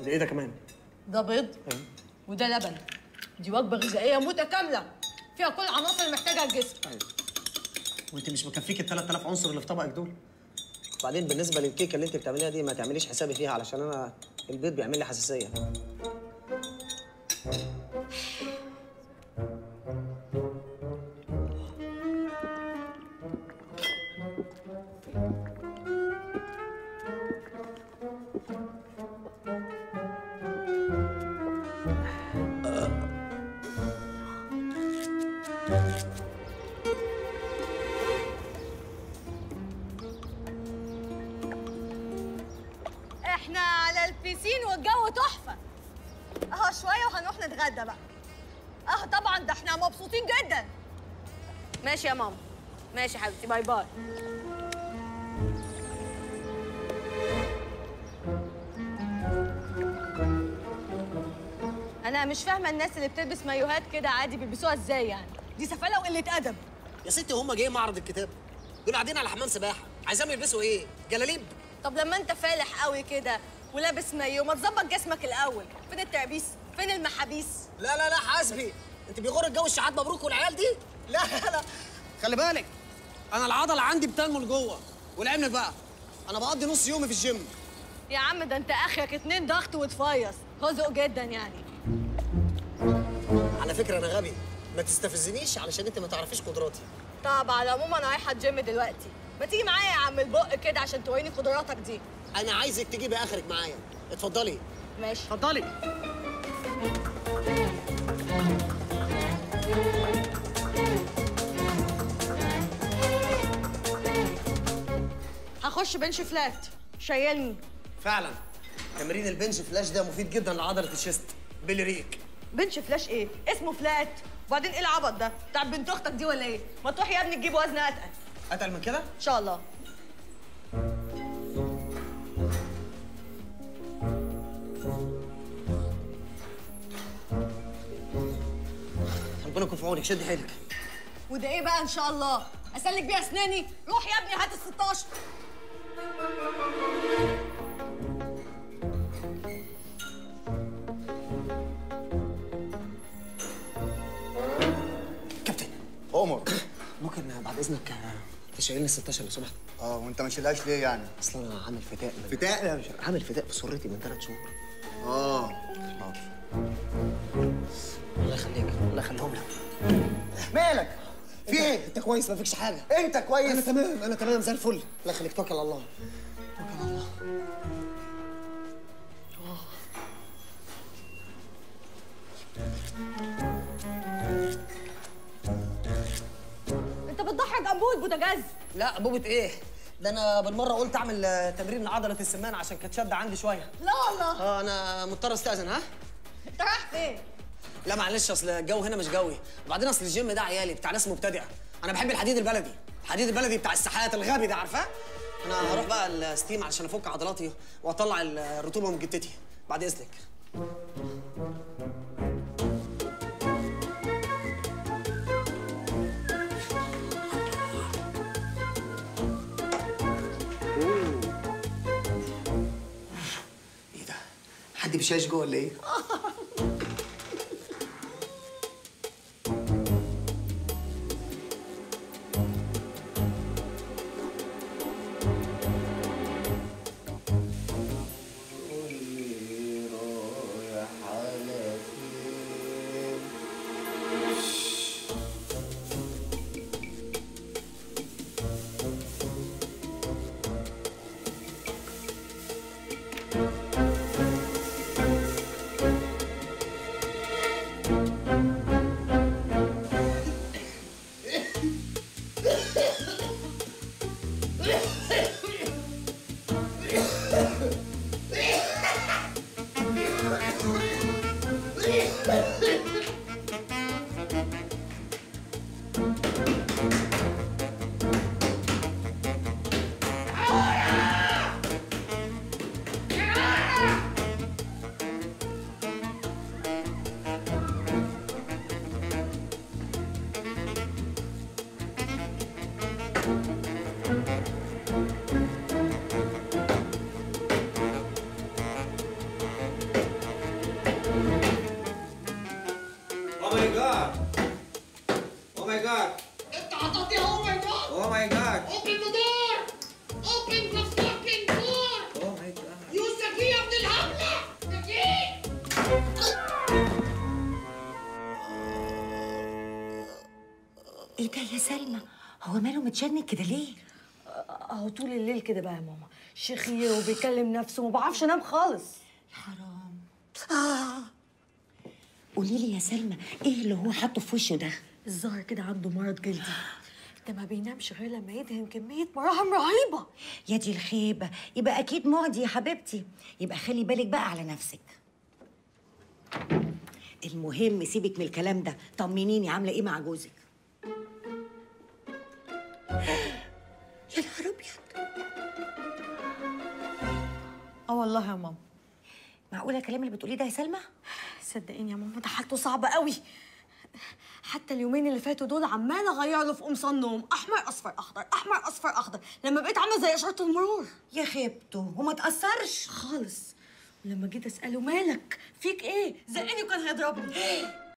ده ايه ده كمان؟ ده بيض ايوه وده لبن دي وجبه غذائيه متكامله فيها كل العناصر اللي محتاجها الجسم ايوه وانت مش مكفيك ال 3000 عنصر اللي في طبقك دول؟ وبعدين بالنسبه للكيكه اللي انت بتعمليها دي ما تعمليش حسابي فيها علشان انا البيض بيعمل لي حساسيه احنا على البيسين والجو تحفه اهو شويه وهنروح نتغدى بقى اه طبعا ده احنا مبسوطين جدا ماشي يا ماما ماشي يا حبيبتي باي باي انا مش فاهمه الناس اللي بتلبس مايوهات كده عادي بيلبسوها ازاي يعني دي سفاله وقله ادب يا ستي هم جايين معرض الكتاب دول قاعدين على حمام سباحه عايزاهم يلبسوا ايه جلاليب طب لما انت فالح قوي كده ولابس مايو ما تظبط جسمك الاول فين التعبيس فين المحابيس لا لا لا حاسبي انت بيغر الجو الشحات مبروك والعيال دي لا لا خلي بالك انا العضله عندي بتنمو لجوه والعلم بقى انا بقضي نص يومي في الجيم يا عم ده انت اخرك اتنين ضغط وتفيص هزق جدا يعني على فكره انا غبي ما تستفزنيش علشان انت ما تعرفيش قدراتي طب على العموم انا رايحه الجيم دلوقتي ما تيجي معايا يا عم البق كده عشان توريني قدراتك دي انا عايزك تجيبي اخرك معايا اتفضلي ماشي اتفضلي هخش بنش فلات شيلني فعلا تمرين البنش فلاش ده مفيد جدا لعضله الشيست بالريك بنش فلاش ايه اسمه فلات وبعدين ايه العبط ده بتاع بنت اختك دي ولا ايه ما تروح يا ابني تجيب وزن اتقل اتقل من كده ان شاء الله ربنا يكون في عونك شدي حيلك وده ايه بقى ان شاء الله اسلك بيها اسناني روح يا ابني هات ال 16 كابتن عمر ممكن بعد اذنك تشيلني ال 16 لو سمحت اه وانت ما شيلهاش ليه يعني؟ اصل انا عامل فتاء من فتاء؟ لا مش عامل فتاء في سرتي من ثلاث شهور اه حاضر الله يخليك الله يخليهم لك مالك؟ في ايه؟ انت كويس ما فيكش حاجه انت كويس؟ انا تمام انا تمام زي الفل الله يخليك توكل على الله توكل على الله انت بتضحك انبوبه بوتاجاز لا بوبة ايه؟ ده انا بالمره قلت اعمل آه، تمرين لعضله السمانه عشان كانت شاده عندي شويه لا والله اه انا مضطر استاذن ها؟ انت رايح فين لا معلش اصل الجو هنا مش جوي وبعدين اصل الجيم ده عيالي بتاع ناس مبتدئه انا بحب الحديد البلدي الحديد البلدي بتاع الساحات الغبي ده عارفاه انا هروح بقى الستيم علشان افك عضلاتي واطلع الرطوبه من جتتي بعد اذنك ايه ده حد بيشاش جوه ولا ايه ايه ده يا سلمى هو ماله متشنج كده ليه اهو طول الليل كده بقى يا ماما شيخي وبيكلم نفسه ما بعرفش انام خالص حرام اه قولي لي يا سلمى ايه اللي هو حاطه في وشه ده الظاهر كده عنده مرض جلدي ده ما بينامش غير لما يدهن كمية مراهم رهيبة يا دي الخيبه يبقى اكيد معدي يا حبيبتي يبقى خلي بالك بقى على نفسك المهم سيبك من الكلام ده طمنيني عامله ايه مع جوزك يا نهار ابيض اه والله يا ماما معقوله الكلام اللي بتقوليه ده يا سلمى صدقيني يا ماما ده حالته صعبة قوي حتى اليومين اللي فاتوا دول عمالة اغير له في قمصان نوم احمر اصفر اخضر احمر اصفر اخضر لما بقيت عاملة زي اشارة المرور يا خيبته وما تاثرش خالص ولما جيت اساله مالك فيك ايه زقني وكان هيضربني